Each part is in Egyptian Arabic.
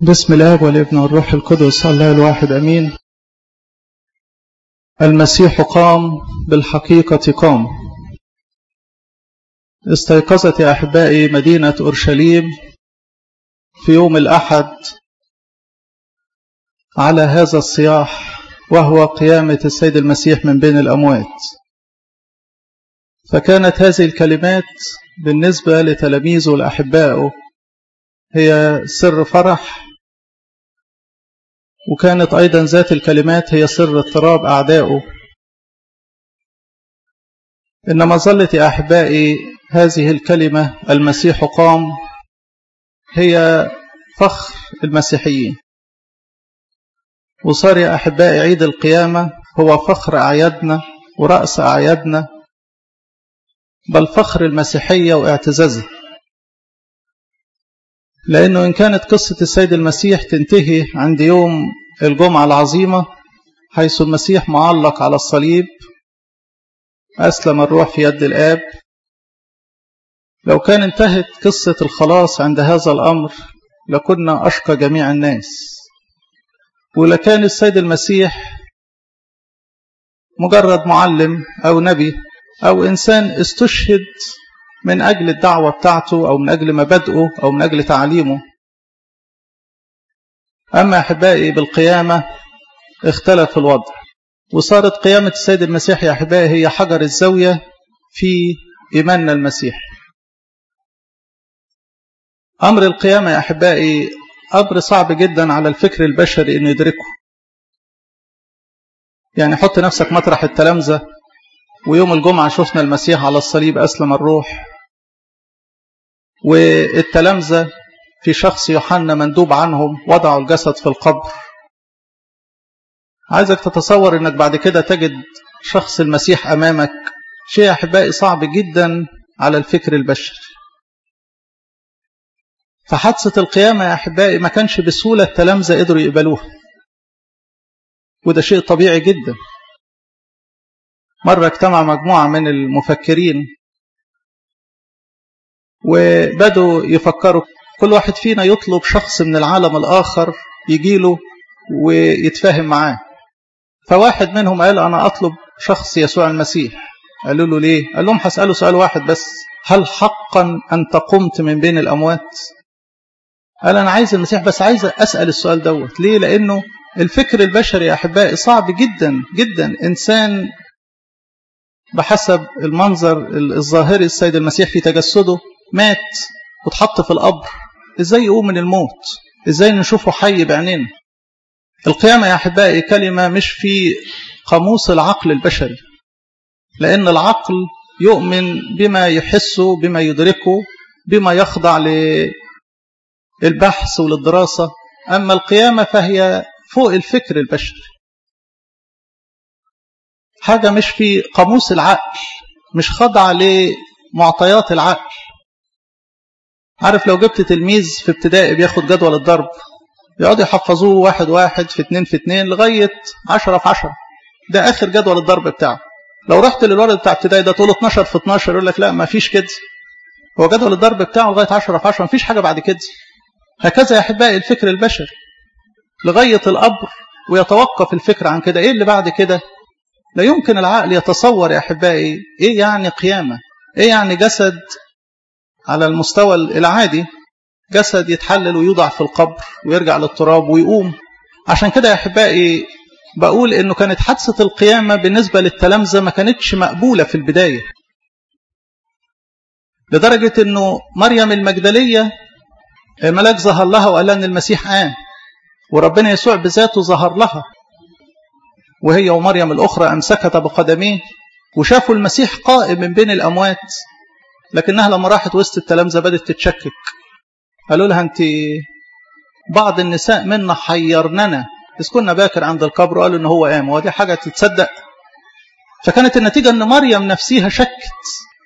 بسم الله والابن والروح القدس الله الواحد أمين المسيح قام بالحقيقة قام استيقظت يا أحبائي مدينة أورشليم في يوم الأحد على هذا الصياح وهو قيامة السيد المسيح من بين الأموات فكانت هذه الكلمات بالنسبة لتلاميذه الأحباء هي سر فرح وكانت أيضا ذات الكلمات هي سر اضطراب أعدائه إنما ظلت يا أحبائي هذه الكلمة المسيح قام هي فخر المسيحيين وصار يا أحبائي عيد القيامة هو فخر أعيادنا ورأس أعيادنا بل فخر المسيحية واعتزازها لأنه إن كانت قصة السيد المسيح تنتهي عند يوم الجمعة العظيمة حيث المسيح معلق على الصليب أسلم الروح في يد الآب لو كان انتهت قصة الخلاص عند هذا الأمر لكنا أشقى جميع الناس ولكان السيد المسيح مجرد معلم أو نبي أو إنسان استشهد من أجل الدعوة بتاعته أو من أجل مبادئه أو من أجل تعليمه أما أحبائي بالقيامة اختلف الوضع وصارت قيامة السيد المسيح يا أحبائي هي حجر الزاوية في إيماننا المسيح أمر القيامة يا أحبائي أمر صعب جدا على الفكر البشري أن يدركه يعني حط نفسك مطرح التلامذة ويوم الجمعة شفنا المسيح على الصليب أسلم الروح والتلامذة في شخص يوحنا مندوب عنهم وضعوا الجسد في القبر عايزك تتصور انك بعد كده تجد شخص المسيح امامك شيء احبائي صعب جدا على الفكر البشري فحادثة القيامة يا أحبائي ما كانش بسهولة التلامذة قدروا يقبلوها وده شيء طبيعي جدا مرة اجتمع مجموعة من المفكرين وبدوا يفكروا كل واحد فينا يطلب شخص من العالم الآخر يجيله ويتفاهم معاه فواحد منهم قال أنا أطلب شخص يسوع المسيح قالوا له ليه قال لهم هسأله سؤال واحد بس هل حقا أنت قمت من بين الأموات قال أنا عايز المسيح بس عايز أسأل السؤال دوت ليه لأنه الفكر البشري يا أحبائي صعب جدا جدا إنسان بحسب المنظر الظاهري السيد المسيح في تجسده مات واتحط في القبر ازاي يقوم من الموت ازاي نشوفه حي بعينينا القيامة يا أحبائي كلمة مش في قاموس العقل البشري لأن العقل يؤمن بما يحسه بما يدركه بما يخضع للبحث وللدراسة أما القيامة فهي فوق الفكر البشري حاجة مش في قاموس العقل مش خاضعة لمعطيات العقل عارف لو جبت تلميذ في ابتدائي بياخد جدول الضرب يقعد يحفظوه واحد واحد في اتنين في اتنين لغاية عشرة في عشرة ده آخر جدول الضرب بتاعه لو رحت للولد بتاع ابتدائي ده تقول 12 في 12 يقول لك لا ما فيش كده هو جدول الضرب بتاعه لغاية 10 في 10 ما فيش حاجة بعد كده هكذا يا أحبائي الفكر البشري لغاية القبر ويتوقف الفكر عن كده إيه اللي بعد كده لا يمكن العقل يتصور يا أحبائي إيه يعني قيامة إيه يعني جسد على المستوى العادي جسد يتحلل ويوضع في القبر ويرجع للتراب ويقوم عشان كده يا أحبائي بقول إنه كانت حادثة القيامة بالنسبة للتلامذة ما كانتش مقبولة في البداية لدرجة إنه مريم المجدلية الملاك ظهر لها وقال لها إن المسيح قام وربنا يسوع بذاته ظهر لها وهي ومريم الأخرى أمسكت بقدميه وشافوا المسيح قائم من بين الأموات لكنها لما راحت وسط التلامذة بدأت تتشكك قالوا لها أنت بعض النساء منا حيرننا إذ كنا باكر عند القبر وقالوا إن هو قام ودي حاجة تتصدق فكانت النتيجة أن مريم نفسها شكت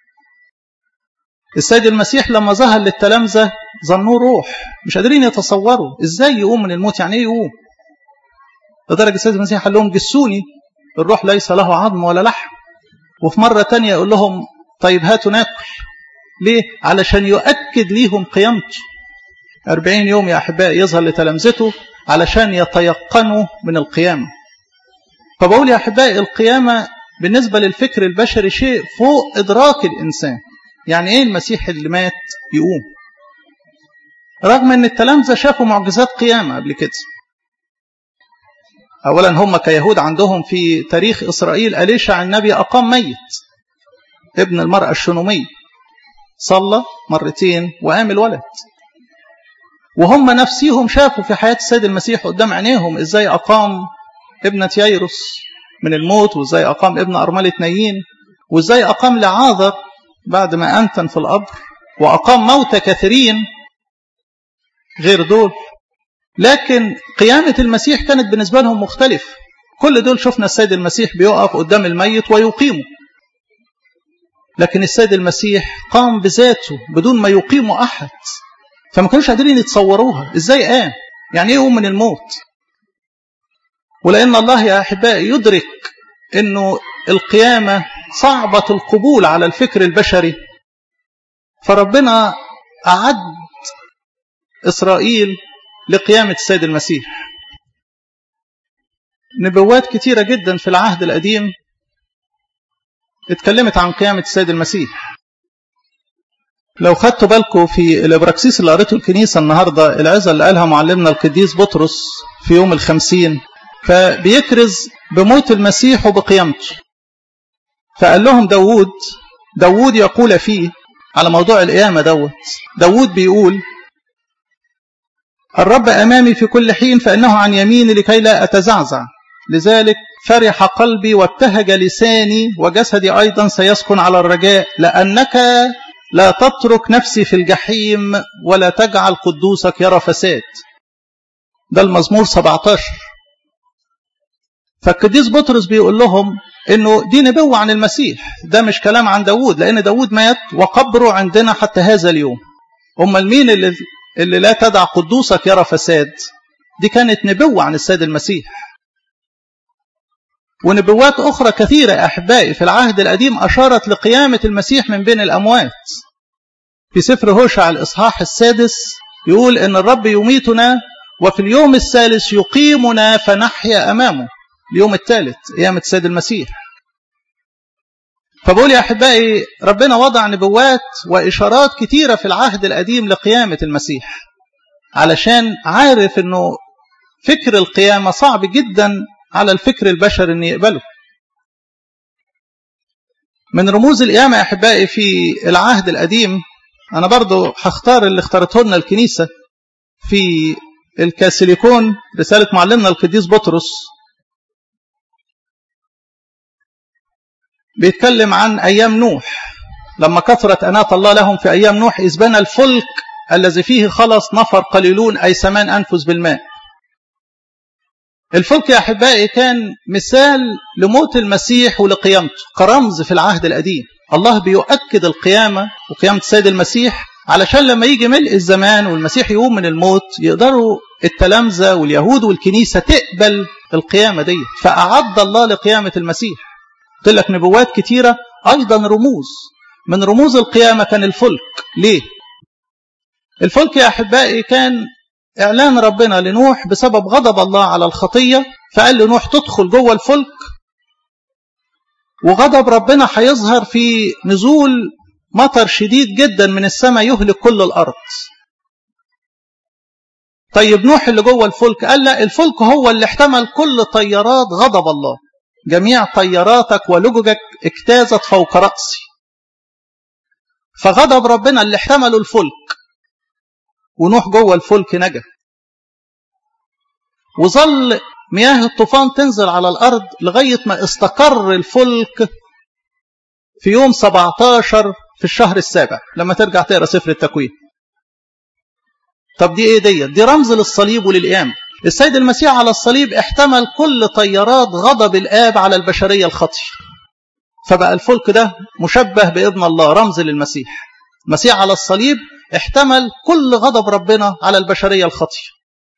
السيد المسيح لما ظهر للتلامذة ظنوه روح مش قادرين يتصوروا ازاي يقوم من الموت يعني ايه يقوم لدرجة السيد المسيح قال لهم جسوني الروح ليس له عظم ولا لحم وفي مرة تانية يقول لهم طيب هاتوا ناكل ليه علشان يؤكد ليهم قيامته أربعين يوم يا أحبائي يظهر لتلامذته علشان يتيقنوا من القيامة فبقول يا أحبائي القيامة بالنسبة للفكر البشري شيء فوق إدراك الإنسان يعني إيه المسيح اللي مات يقوم رغم أن التلامذة شافوا معجزات قيامة قبل كده أولا هم كيهود عندهم في تاريخ إسرائيل أليشع النبي أقام ميت ابن المرأة الشنومية صلى مرتين وقام الولد وهم نفسيهم شافوا في حياة السيد المسيح قدام عينيهم ازاي أقام ابنة ييروس من الموت وازاي أقام ابن أرملة نايين وازاي أقام لعاذر بعد ما أنتن في القبر وأقام موتى كثيرين غير دول لكن قيامة المسيح كانت بالنسبة لهم مختلف كل دول شفنا السيد المسيح بيقف قدام الميت ويقيمه لكن السيد المسيح قام بذاته بدون ما يقيمه أحد فما كانوش قادرين يتصوروها ازاي قام يعني ايه يقوم من الموت ولأن الله يا أحبائي يدرك أنه القيامة صعبة القبول على الفكر البشري فربنا أعد إسرائيل لقيامة السيد المسيح نبوات كتيرة جدا في العهد القديم اتكلمت عن قيامة السيد المسيح لو خدتوا بالكم في الابراكسيس اللي قريته الكنيسة النهاردة العزة اللي قالها معلمنا القديس بطرس في يوم الخمسين فبيكرز بموت المسيح وبقيامته فقال لهم داود داود يقول فيه على موضوع القيامة دوت داود بيقول الرب أمامي في كل حين فإنه عن يميني لكي لا أتزعزع لذلك فرح قلبي وابتهج لساني وجسدي أيضا سيسكن على الرجاء لأنك لا تترك نفسي في الجحيم ولا تجعل قدوسك يرى فساد ده المزمور 17 فالقديس بطرس بيقول لهم انه دي نبوة عن المسيح ده مش كلام عن داود لان داود مات وقبره عندنا حتى هذا اليوم امال مين اللي, اللي لا تدع قدوسك يرى فساد دي كانت نبوة عن السيد المسيح ونبوات أخرى كثيرة أحبائي في العهد القديم أشارت لقيامة المسيح من بين الأموات في سفر هوشع الإصحاح السادس يقول إن الرب يميتنا وفي اليوم الثالث يقيمنا فنحيا أمامه اليوم الثالث قيامة السيد المسيح فبقول يا أحبائي ربنا وضع نبوات وإشارات كثيرة في العهد القديم لقيامة المسيح علشان عارف أنه فكر القيامة صعب جدا على الفكر البشري أن يقبله من رموز القيامة يا أحبائي في العهد القديم أنا برضو هختار اللي اختارته لنا الكنيسة في الكاسيليكون رسالة معلمنا القديس بطرس بيتكلم عن أيام نوح لما كثرت أنات الله لهم في أيام نوح إذ بنى الفلك الذي فيه خلص نفر قليلون أي ثمان أنفس بالماء الفلك يا أحبائي كان مثال لموت المسيح ولقيامته كرمز في العهد القديم الله بيؤكد القيامة وقيامة السيد المسيح علشان لما يجي ملء الزمان والمسيح يقوم من الموت يقدروا التلامذة واليهود والكنيسة تقبل القيامة دي فأعد الله لقيامة المسيح قلت لك نبوات كتيرة أيضا رموز من رموز القيامة كان الفلك ليه الفلك يا أحبائي كان إعلان ربنا لنوح بسبب غضب الله على الخطية فقال لنوح تدخل جوه الفلك وغضب ربنا هيظهر في نزول مطر شديد جدا من السماء يهلك كل الأرض طيب نوح اللي جوه الفلك قال لا الفلك هو اللي احتمل كل طيارات غضب الله جميع طياراتك ولججك اجتازت فوق رأسي فغضب ربنا اللي احتملوا الفلك ونوح جوه الفلك نجا وظل مياه الطوفان تنزل على الأرض لغاية ما استقر الفلك في يوم 17 في الشهر السابع لما ترجع تقرا سفر التكوين طب دي ايه ديت دي رمز للصليب وللقيامه السيد المسيح على الصليب احتمل كل طيارات غضب الآب على البشرية الخطية فبقى الفلك ده مشبه بابن الله رمز للمسيح المسيح على الصليب احتمل كل غضب ربنا على البشرية الخطية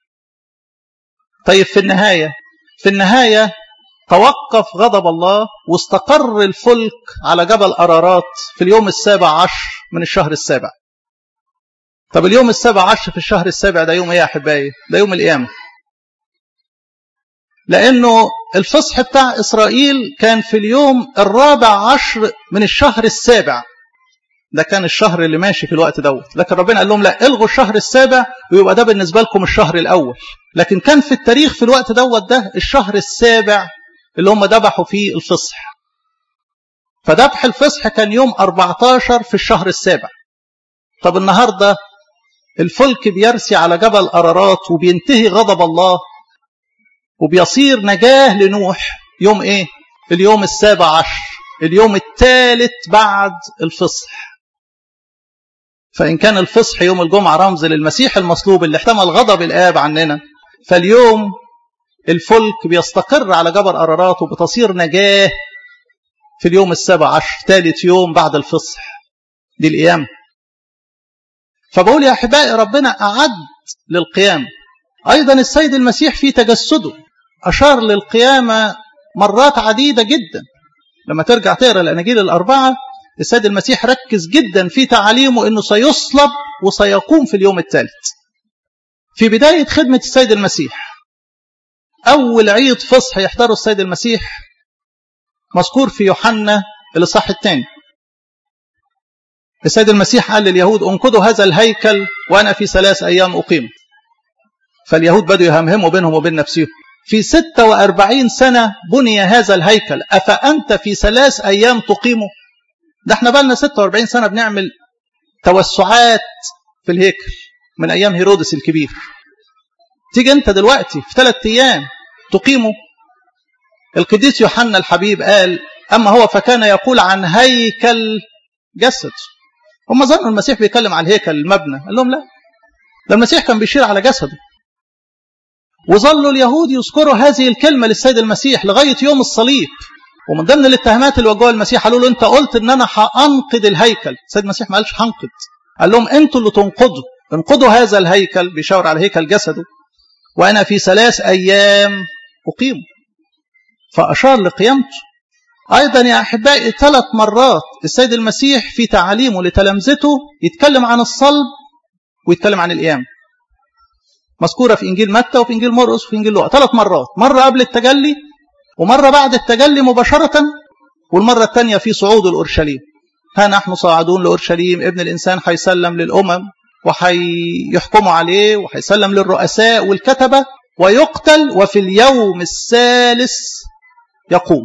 طيب في النهاية في النهاية توقف غضب الله واستقر الفلك على جبل أرارات في اليوم السابع عشر من الشهر السابع طب اليوم السابع عشر في الشهر السابع ده يوم ايه يا احبائي ده يوم القيامه لانه الفصح بتاع اسرائيل كان في اليوم الرابع عشر من الشهر السابع ده كان الشهر اللي ماشي في الوقت دوت لكن ربنا قال لهم لا الغوا الشهر السابع ويبقى ده بالنسبه لكم الشهر الاول لكن كان في التاريخ في الوقت دوت ده الشهر السابع اللي هم ذبحوا فيه الفصح فذبح الفصح كان يوم 14 في الشهر السابع طب النهارده الفلك بيرسي على جبل أرارات وبينتهي غضب الله وبيصير نجاه لنوح يوم ايه اليوم السابع عشر اليوم الثالث بعد الفصح فإن كان الفصح يوم الجمعة رمز للمسيح المصلوب اللي احتمل غضب الآب عننا فاليوم الفلك بيستقر على جبل أرارات وبتصير نجاه في اليوم السابع عشر ثالث يوم بعد الفصح دي القيامة فبقول يا أحبائي ربنا أعد للقيامة أيضا السيد المسيح في تجسده أشار للقيامة مرات عديدة جدا لما ترجع تقرأ الأناجيل الأربعة السيد المسيح ركز جدا في تعاليمه أنه سيصلب وسيقوم في اليوم الثالث في بداية خدمة السيد المسيح أول عيد فصح يحضره السيد المسيح مذكور في يوحنا الإصحاح الثاني السيد المسيح قال لليهود انقضوا هذا الهيكل وأنا في ثلاث أيام أقيم فاليهود بدوا يهمهموا بينهم وبين نفسهم في 46 سنة بني هذا الهيكل أفأنت في ثلاث أيام تقيمه ده احنا بقى لنا 46 سنة بنعمل توسعات في الهيكل من أيام هيرودس الكبير تيجي أنت دلوقتي في ثلاث أيام تقيمه القديس يوحنا الحبيب قال أما هو فكان يقول عن هيكل جسد هم ظنوا المسيح بيتكلم عن الهيكل المبنى قال لهم لا ده المسيح كان بيشير على جسده وظلوا اليهود يذكروا هذه الكلمة للسيد المسيح لغاية يوم الصليب ومن ضمن الاتهامات اللي وجهوها المسيح قالوا له انت قلت ان انا هانقض الهيكل السيد المسيح ما قالش هنقض قال لهم انتوا اللي تنقضوا انقضوا هذا الهيكل بيشاور على هيكل جسده وانا في ثلاث ايام اقيم فاشار لقيامته ايضا يا احبائي ثلاث مرات السيد المسيح في تعاليمه لتلامذته يتكلم عن الصلب ويتكلم عن القيامه مذكوره في انجيل متى وفي انجيل مرقس وفي انجيل لوقا ثلاث مرات مره قبل التجلي ومره بعد التجلي مباشره والمره الثانيه في صعود الاورشليم ها نحن صاعدون لاورشليم ابن الانسان هيسلم للامم وحيحكموا عليه وهيسلم للرؤساء والكتبه ويقتل وفي اليوم الثالث يقوم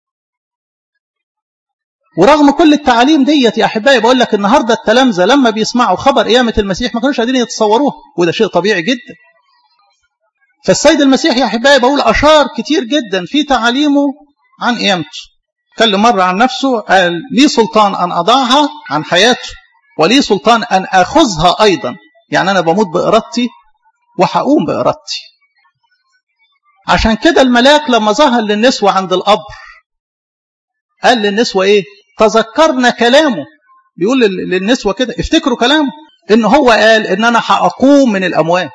ورغم كل التعاليم ديت يا احبائي بقول لك النهارده التلامذه لما بيسمعوا خبر قيامه المسيح ما كانوش قادرين يتصوروها وده شيء طبيعي جدا. فالسيد المسيح يا احبائي بقول اشار كتير جدا في تعاليمه عن قيامته. اتكلم مره عن نفسه قال لي سلطان ان اضعها عن حياته ولي سلطان ان اخذها ايضا يعني انا بموت بارادتي وهقوم بارادتي. عشان كده الملاك لما ظهر للنسوه عند القبر قال للنسوه ايه؟ تذكرنا كلامه بيقول للنسوة كده افتكروا كلامه ان هو قال ان انا هأقوم من الاموات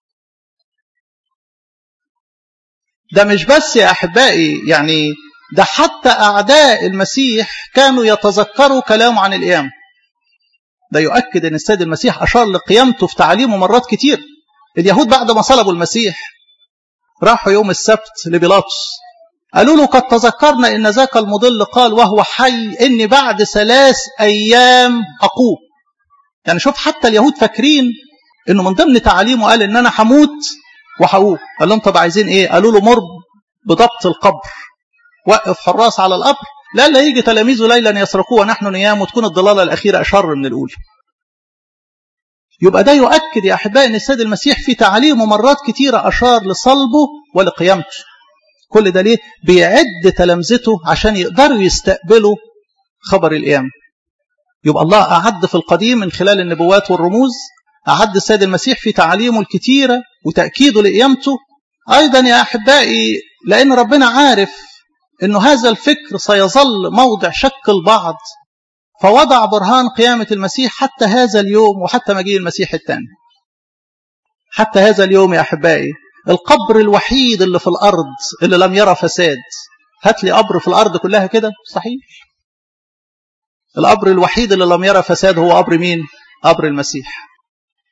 ده مش بس يا احبائي يعني ده حتى اعداء المسيح كانوا يتذكروا كلامه عن القيامه ده يؤكد ان السيد المسيح اشار لقيامته في تعاليمه مرات كتير اليهود بعد ما صلبوا المسيح راحوا يوم السبت لبيلاطس قالوا له قد تذكرنا ان ذاك المضل قال وهو حي اني بعد ثلاث ايام اقوم يعني شوف حتى اليهود فاكرين انه من ضمن تعاليمه قال ان انا هموت وهقوم قال لهم طب عايزين ايه قالوا له مر بضبط القبر وقف حراس على القبر لا لا يجي تلاميذه ليلا يسرقوه ونحن نيام وتكون الضلاله الاخيره اشر من الاولى يبقى ده يؤكد يا احبائي ان السيد المسيح في تعاليمه مرات كتيره اشار لصلبه ولقيامته كل ده ليه بيعد تلامذته عشان يقدروا يستقبلوا خبر القيامة يبقى الله أعد في القديم من خلال النبوات والرموز أعد السيد المسيح في تعاليمه الكتيرة وتأكيده لقيامته أيضا يا أحبائي لأن ربنا عارف أنه هذا الفكر سيظل موضع شك البعض فوضع برهان قيامة المسيح حتى هذا اليوم وحتى مجيء المسيح الثاني حتى هذا اليوم يا أحبائي القبر الوحيد اللي في الأرض اللي لم يرى فساد هات لي قبر في الأرض كلها كده صحيح القبر الوحيد اللي لم يرى فساد هو قبر مين قبر المسيح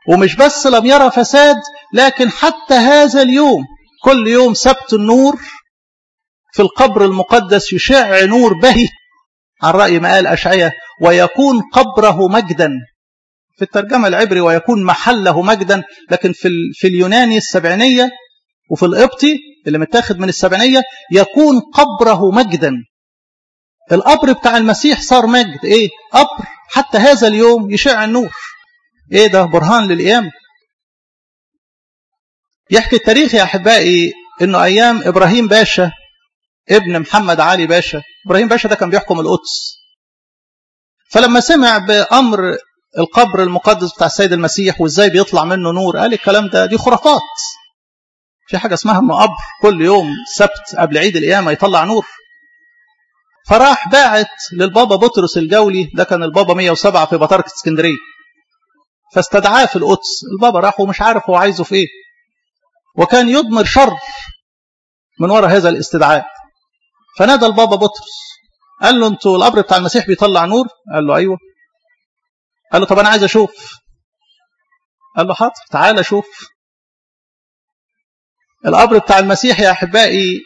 ومش بس لم يرى فساد لكن حتى هذا اليوم كل يوم سبت النور في القبر المقدس يشع نور بهي عن رأي ما قال أشعية ويكون قبره مجدا في الترجمة العبري ويكون محله مجدا لكن في, في اليوناني السبعينية وفي القبطي اللي متاخد من السبعينية يكون قبره مجدا القبر بتاع المسيح صار مجد ايه قبر حتى هذا اليوم يشع النور ايه ده برهان للقيامة يحكي التاريخ يا احبائي انه ايام ابراهيم باشا ابن محمد علي باشا ابراهيم باشا ده كان بيحكم القدس فلما سمع بامر القبر المقدس بتاع السيد المسيح وازاي بيطلع منه نور قال الكلام ده دي خرافات في حاجه اسمها انه قبر كل يوم سبت قبل عيد القيامه يطلع نور فراح باعت للبابا بطرس الجولي ده كان البابا 107 في بطاركه اسكندريه فاستدعاه في القدس البابا راح ومش عارف هو عايزه في ايه وكان يضمر شر من وراء هذا الاستدعاء فنادى البابا بطرس قال له انتوا القبر بتاع المسيح بيطلع نور قال له ايوه قال له طب انا عايز اشوف قال له حاضر تعالى شوف القبر بتاع المسيح يا احبائي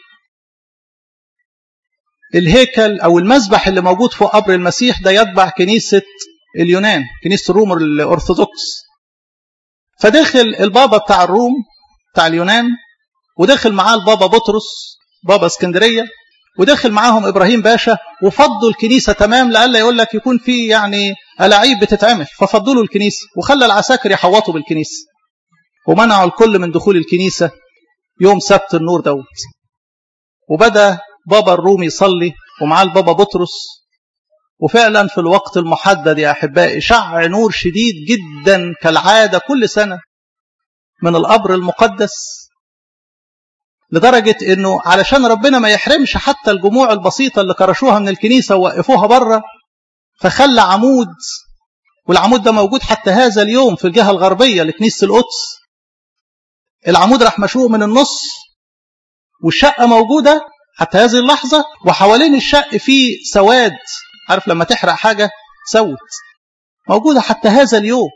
الهيكل او المذبح اللي موجود فوق قبر المسيح ده يتبع كنيسه اليونان كنيسه الروم الارثوذكس فدخل البابا بتاع الروم بتاع اليونان ودخل معاه البابا بطرس بابا اسكندريه ودخل معاهم ابراهيم باشا وفضوا الكنيسه تمام لألا يقول لك يكون في يعني الاعيب بتتعمل ففضوا له الكنيسه وخلى العساكر يحوطوا بالكنيسه ومنعوا الكل من دخول الكنيسه يوم سبت النور دوت وبدا بابا الروم يصلي ومعاه البابا بطرس وفعلا في الوقت المحدد يا احبائي شع نور شديد جدا كالعاده كل سنه من القبر المقدس لدرجة انه علشان ربنا ما يحرمش حتى الجموع البسيطة اللي كرشوها من الكنيسة ووقفوها بره فخلى عمود والعمود ده موجود حتى هذا اليوم في الجهة الغربية لكنيسة القدس العمود راح مشوق من النص والشقة موجودة حتى هذه اللحظة وحوالين الشق فيه سواد عارف لما تحرق حاجة تسود موجودة حتى هذا اليوم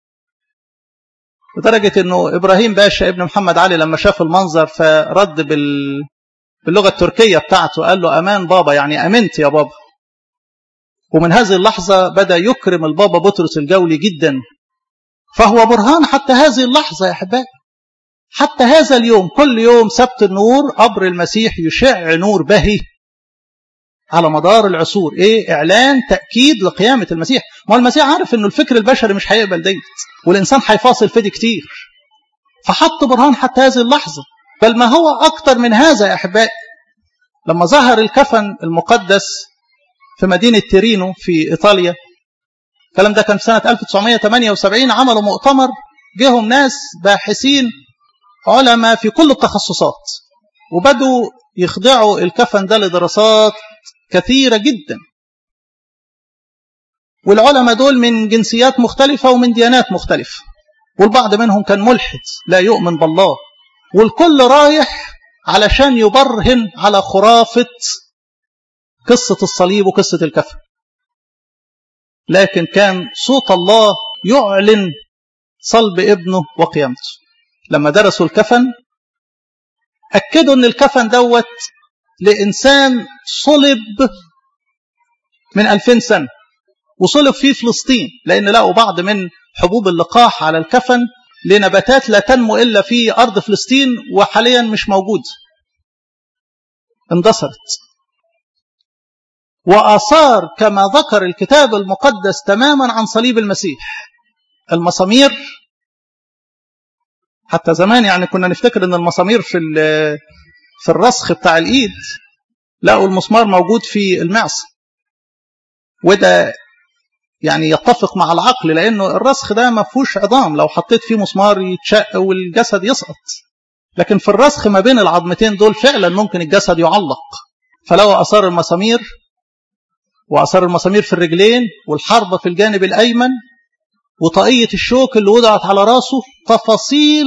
لدرجة انه ابراهيم باشا ابن محمد علي لما شاف المنظر فرد بال... باللغة التركية بتاعته قال له امان بابا يعني امنت يا بابا ومن هذه اللحظة بدأ يكرم البابا بطرس الجولي جدا فهو برهان حتى هذه اللحظة يا أحبائي حتى هذا اليوم كل يوم سبت النور قبر المسيح يشع نور بهي على مدار العصور ايه اعلان تاكيد لقيامه المسيح ما هو المسيح عارف انه الفكر البشري مش هيقبل ديت والانسان هيفاصل في دي كتير فحط برهان حتى هذه اللحظه بل ما هو اكتر من هذا يا احبائي لما ظهر الكفن المقدس في مدينه تيرينو في ايطاليا الكلام ده كان في سنه 1978 عملوا مؤتمر جيهم ناس باحثين علماء في كل التخصصات وبدوا يخضعوا الكفن ده لدراسات كثيرة جدا والعلماء دول من جنسيات مختلفة ومن ديانات مختلفة والبعض منهم كان ملحد لا يؤمن بالله والكل رايح علشان يبرهن على خرافة قصة الصليب وقصة الكفن لكن كان صوت الله يعلن صلب ابنه وقيامته لما درسوا الكفن أكدوا أن الكفن دوت لإنسان صلب من ألفين سنة وصلب في فلسطين لأن لقوا بعض من حبوب اللقاح على الكفن لنباتات لا تنمو إلا في أرض فلسطين وحاليا مش موجود اندثرت وآثار كما ذكر الكتاب المقدس تماما عن صليب المسيح المسامير حتى زمان يعني كنا نفتكر ان المسامير في في الرسخ بتاع الايد لقوا المسمار موجود في المعصم وده يعني يتفق مع العقل لانه الرسخ ده ما فيهوش عظام لو حطيت فيه مسمار يتشق والجسد يسقط لكن في الرسخ ما بين العظمتين دول فعلا ممكن الجسد يعلق فلقوا اثار المسامير واثار المسامير في الرجلين والحربه في الجانب الايمن وطاقيه الشوك اللي وضعت على راسه تفاصيل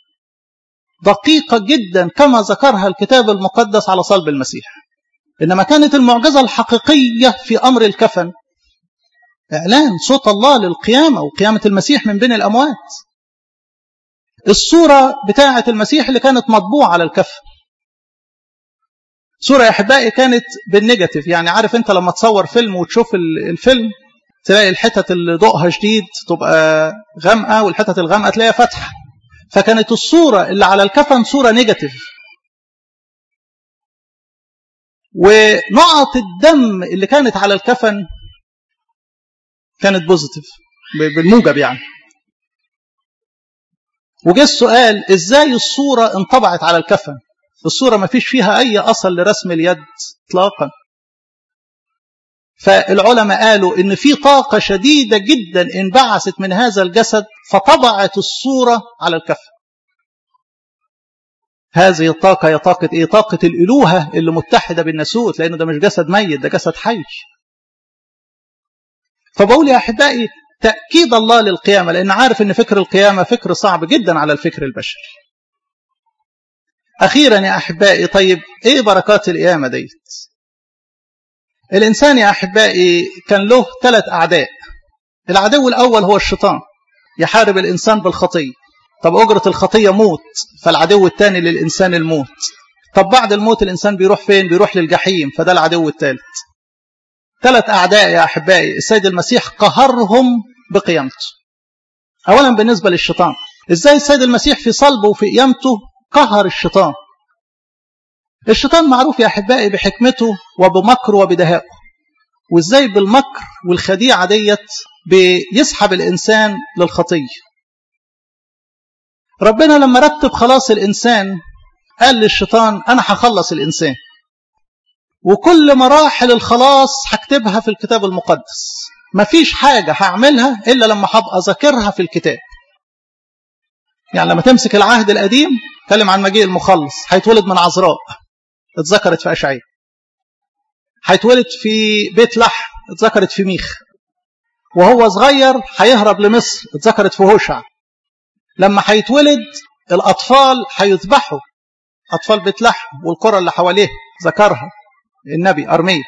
دقيقة جدا كما ذكرها الكتاب المقدس على صلب المسيح إنما كانت المعجزة الحقيقية في أمر الكفن إعلان صوت الله للقيامة وقيامة المسيح من بين الأموات الصورة بتاعة المسيح اللي كانت مطبوعة على الكفن صورة يا أحبائي كانت بالنيجاتيف يعني عارف أنت لما تصور فيلم وتشوف الفيلم تلاقي الحتت اللي ضوءها شديد تبقى غامقة والحتت الغامقة تلاقيها فاتحة فكانت الصورة اللي على الكفن صورة نيجاتيف ونقط الدم اللي كانت على الكفن كانت بوزيتيف بالموجب يعني وجه السؤال ازاي الصورة انطبعت على الكفن الصورة ما فيش فيها اي اصل لرسم اليد اطلاقا فالعلماء قالوا ان في طاقة شديدة جدا انبعثت من هذا الجسد فطبعت الصورة على الكفن هذه الطاقة هي طاقة ايه طاقة الالوهة اللي متحدة بالناسوت لانه ده مش جسد ميت ده جسد حي فبقول يا احبائي تأكيد الله للقيامة لأن عارف أن فكر القيامة فكر صعب جدا على الفكر البشري أخيرا يا أحبائي طيب إيه بركات القيامة ديت الإنسان يا أحبائي كان له ثلاث أعداء العدو الأول هو الشيطان يحارب الإنسان بالخطية طب أجرة الخطية موت فالعدو الثاني للإنسان الموت طب بعد الموت الإنسان بيروح فين بيروح للجحيم فده العدو الثالث ثلاث أعداء يا أحبائي السيد المسيح قهرهم بقيامته أولا بالنسبة للشيطان إزاي السيد المسيح في صلبه وفي قيامته قهر الشيطان الشيطان معروف يا أحبائي بحكمته وبمكره وبدهائه وإزاي بالمكر والخديعة ديت بيسحب الإنسان للخطية ربنا لما رتب خلاص الإنسان قال للشيطان أنا هخلص الإنسان وكل مراحل الخلاص هكتبها في الكتاب المقدس مفيش حاجة هعملها إلا لما هبقى ذاكرها في الكتاب يعني لما تمسك العهد القديم تكلم عن مجيء المخلص هيتولد من عذراء اتذكرت في أشعياء هيتولد في بيت لحم اتذكرت في ميخ وهو صغير هيهرب لمصر اتذكرت في هوشع لما هيتولد الأطفال هيذبحوا أطفال بيت لحم والقرى اللي حواليه ذكرها النبي أرمية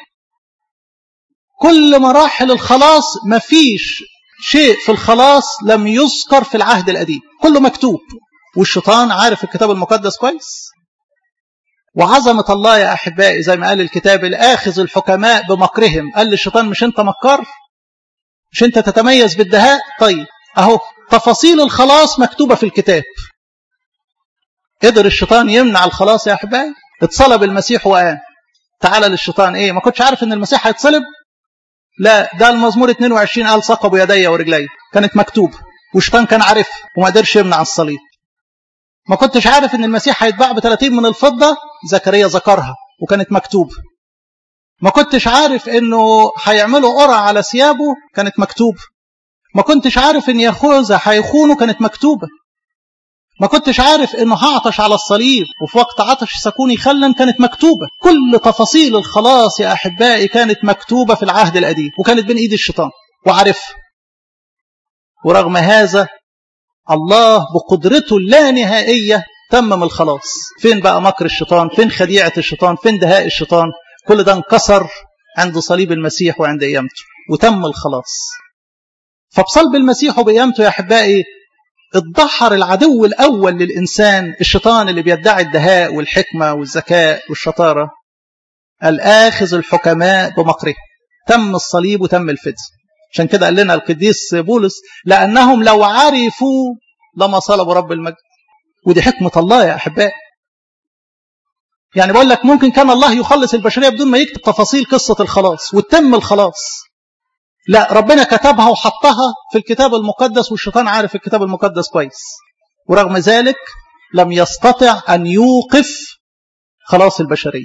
كل مراحل الخلاص مفيش شيء في الخلاص لم يذكر في العهد القديم كله مكتوب والشيطان عارف الكتاب المقدس كويس وعظمة الله يا أحبائي زي ما قال الكتاب الآخذ الحكماء بمكرهم قال للشيطان مش أنت مكر مش أنت تتميز بالدهاء طيب أهو تفاصيل الخلاص مكتوبة في الكتاب قدر الشيطان يمنع الخلاص يا أحبائي اتصلب المسيح وقام تعالى للشيطان ايه ما كنتش عارف ان المسيح هيتصلب لا ده المزمور 22 قال ثقبوا يدي ورجلي كانت مكتوبه والشيطان كان عارف وما قدرش يمنع الصليب ما كنتش عارف ان المسيح هيتباع ب 30 من الفضه زكريا ذكرها وكانت مكتوبه ما كنتش عارف انه هيعملوا قرعه على ثيابه كانت مكتوبه ما كنتش عارف ان ياخوذا هيخونه كانت مكتوبه ما كنتش عارف انه هعطش على الصليب وفي وقت عطش سكوني خلا كانت مكتوبة كل تفاصيل الخلاص يا أحبائي كانت مكتوبة في العهد القديم وكانت بين إيد الشيطان وعارفها ورغم هذا الله بقدرته اللانهائية تمم الخلاص فين بقى مكر الشيطان فين خديعة الشيطان فين دهاء الشيطان كل ده انكسر عند صليب المسيح وعند قيامته وتم الخلاص فبصلب المسيح وبقيامته يا أحبائي اتدحر العدو الأول للإنسان الشيطان اللي بيدعي الدهاء والحكمة والذكاء والشطارة الآخذ الحكماء بمكره تم الصليب وتم الفداء عشان كده قال لنا القديس بولس لأنهم لو عرفوا لما صلبوا رب المجد ودي حكمة الله يا أحبائي يعني بقول لك ممكن كان الله يخلص البشرية بدون ما يكتب تفاصيل قصة الخلاص وتم الخلاص لا ربنا كتبها وحطها في الكتاب المقدس والشيطان عارف الكتاب المقدس كويس ورغم ذلك لم يستطع أن يوقف خلاص البشرية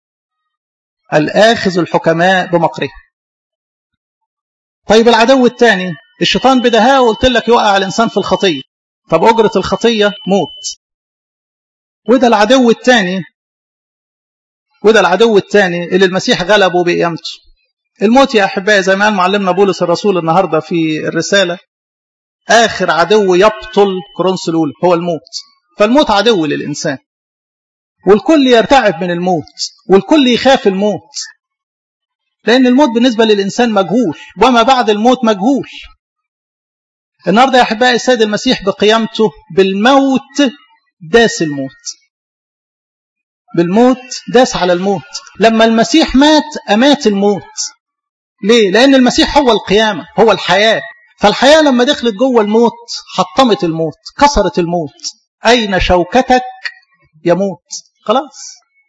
الآخذ الحكماء بمكره طيب العدو الثاني الشيطان بدهاء قلت لك يوقع الإنسان في الخطية طب أجرة الخطية موت وده العدو الثاني وده العدو الثاني اللي المسيح غلبه بقيامته الموت يا أحبائي زي ما قال معلمنا بولس الرسول النهاردة في الرسالة آخر عدو يبطل كورنثوس الأولى هو الموت فالموت عدو للإنسان والكل يرتعب من الموت والكل يخاف الموت لأن الموت بالنسبة للإنسان مجهول وما بعد الموت مجهول النهارده يا احبائي السيد المسيح بقيامته بالموت داس الموت بالموت داس على الموت لما المسيح مات امات الموت ليه لان المسيح هو القيامه هو الحياه فالحياه لما دخلت جوه الموت حطمت الموت كسرت الموت اين شوكتك يموت خلاص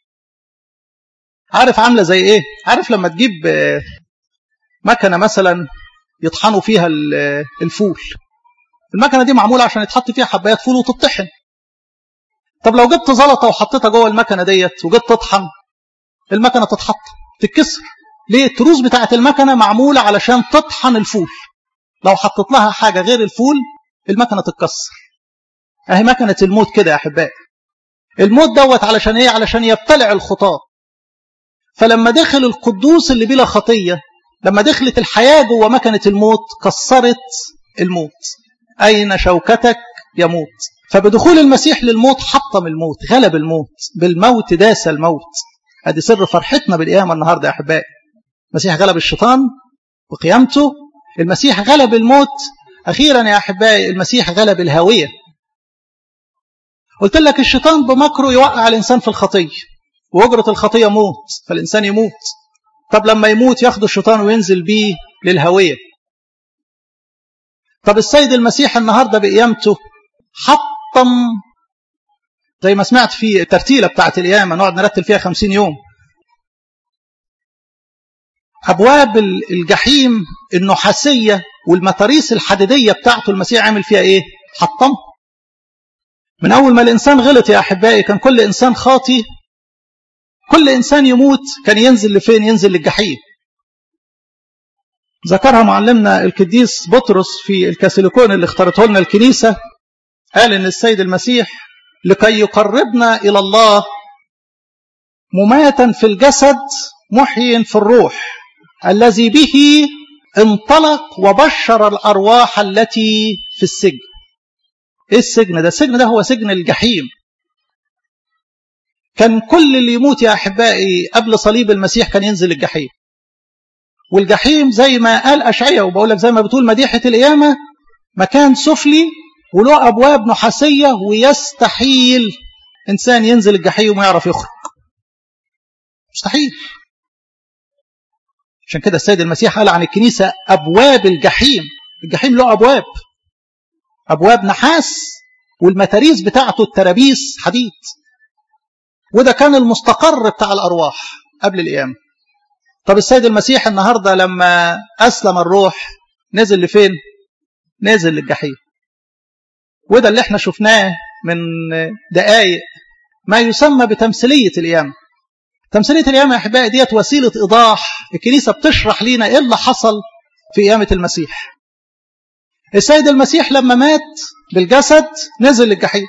عارف عامله زي ايه عارف لما تجيب مكنه مثلا يطحنوا فيها الفول المكنه دي معموله عشان يتحط فيها حبايات فول وتطحن طب لو جبت زلطه وحطيتها جوه المكنه ديت وجيت تطحن المكنه تتحط تتكسر ليه التروس بتاعه المكنه معموله علشان تطحن الفول لو حطيت لها حاجه غير الفول المكنه تتكسر اهي مكنه الموت كده يا احبائي الموت دوت علشان ايه علشان يبتلع الخطاه فلما دخل القدوس اللي بلا خطيه لما دخلت الحياه جوه مكنه الموت كسرت الموت اين شوكتك يموت فبدخول المسيح للموت حطم الموت غلب الموت بالموت داس الموت ادي سر فرحتنا بالقيامه النهارده يا احبائي المسيح غلب الشيطان بقيامته المسيح غلب الموت اخيرا يا احبائي المسيح غلب الهاويه قلت لك الشيطان بمكره يوقع الانسان في الخطيه واجره الخطيه موت فالانسان يموت طب لما يموت ياخد الشيطان وينزل بيه للهويه طب السيد المسيح النهارده بقيامته حطم زي ما سمعت في الترتيله بتاعت القيامه نقعد نرتل فيها خمسين يوم ابواب الجحيم النحاسيه والمتاريس الحديديه بتاعته المسيح عامل فيها ايه حطم من اول ما الانسان غلط يا احبائي كان كل انسان خاطي كل انسان يموت كان ينزل لفين ينزل للجحيم ذكرها معلمنا القديس بطرس في الكاثوليكون اللي اختارته لنا الكنيسه قال ان السيد المسيح لكي يقربنا الى الله مماتا في الجسد محيي في الروح الذي به انطلق وبشر الارواح التي في السجن ايه السجن ده السجن ده هو سجن الجحيم كان كل اللي يموت يا احبائي قبل صليب المسيح كان ينزل الجحيم والجحيم زي ما قال اشعياء وبقول لك زي ما بتقول مديحه القيامه مكان سفلي وله ابواب نحاسيه ويستحيل انسان ينزل الجحيم ويعرف يخرج مستحيل عشان كده السيد المسيح قال عن الكنيسه ابواب الجحيم الجحيم له ابواب ابواب نحاس والمتاريس بتاعته الترابيس حديد وده كان المستقر بتاع الارواح قبل القيامه طب السيد المسيح النهارده لما اسلم الروح نزل لفين نزل للجحيم وده اللي احنا شفناه من دقائق ما يسمى بتمثيليه القيامه تمثيليه القيامه يا احبائي ديت وسيله ايضاح الكنيسه بتشرح لينا ايه اللي حصل في قيامه المسيح السيد المسيح لما مات بالجسد نزل للجحيم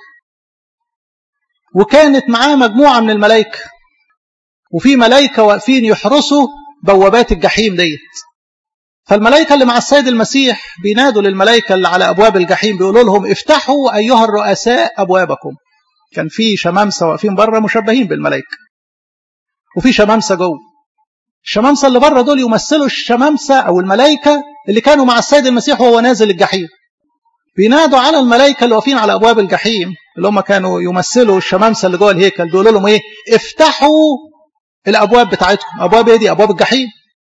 وكانت معاه مجموعه من الملائكه وفي ملائكه واقفين يحرسوا بوابات الجحيم ديت فالملائكه اللي مع السيد المسيح بينادوا للملائكه اللي على ابواب الجحيم بيقولوا لهم افتحوا ايها الرؤساء ابوابكم كان في شمامسه واقفين بره مشبهين بالملائكه وفي شمامسه جوه الشمامسه اللي بره دول يمثلوا الشمامسه او الملائكه اللي كانوا مع السيد المسيح وهو نازل الجحيم بينادوا على الملائكه اللي واقفين على ابواب الجحيم اللي هم كانوا يمثلوا الشمامسه اللي جوه الهيكل بيقولوا لهم ايه افتحوا الابواب بتاعتكم ابواب ايه دي ابواب الجحيم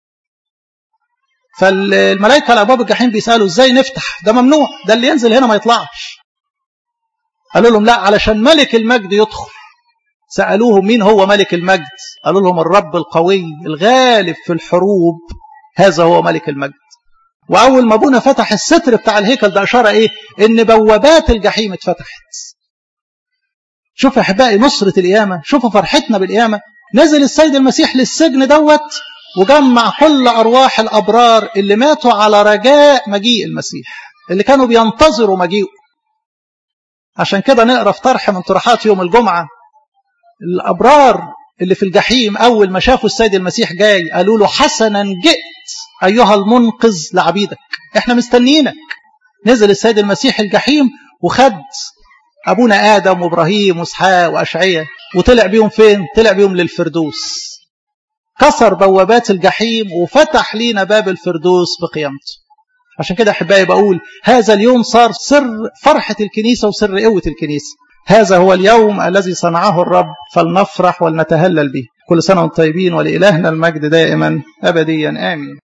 فالملائكه على ابواب الجحيم بيسالوا ازاي نفتح ده ممنوع ده اللي ينزل هنا ما يطلعش قالوا لهم لا علشان ملك المجد يدخل سالوهم مين هو ملك المجد قالوا لهم الرب القوي الغالب في الحروب هذا هو ملك المجد واول ما ابونا فتح الستر بتاع الهيكل ده اشاره ايه ان بوابات الجحيم اتفتحت شوف يا احبائي نصره القيامه شوفوا فرحتنا بالقيامه نزل السيد المسيح للسجن دوت وجمع كل ارواح الابرار اللي ماتوا على رجاء مجيء المسيح اللي كانوا بينتظروا مجيئه عشان كده نقرا في طرح من طرحات يوم الجمعه الابرار اللي في الجحيم اول ما شافوا السيد المسيح جاي قالوا له حسنا جئت ايها المنقذ لعبيدك احنا مستنيينك نزل السيد المسيح الجحيم وخد ابونا ادم وابراهيم واسحاق واشعياء وطلع بيهم فين طلع بيهم للفردوس كسر بوابات الجحيم وفتح لينا باب الفردوس بقيامته عشان كده أحبائي بقول هذا اليوم صار سر فرحة الكنيسة وسر قوة الكنيسة هذا هو اليوم الذي صنعه الرب فلنفرح ولنتهلل به كل سنة وانتم طيبين ولإلهنا المجد دائما أبديا آمين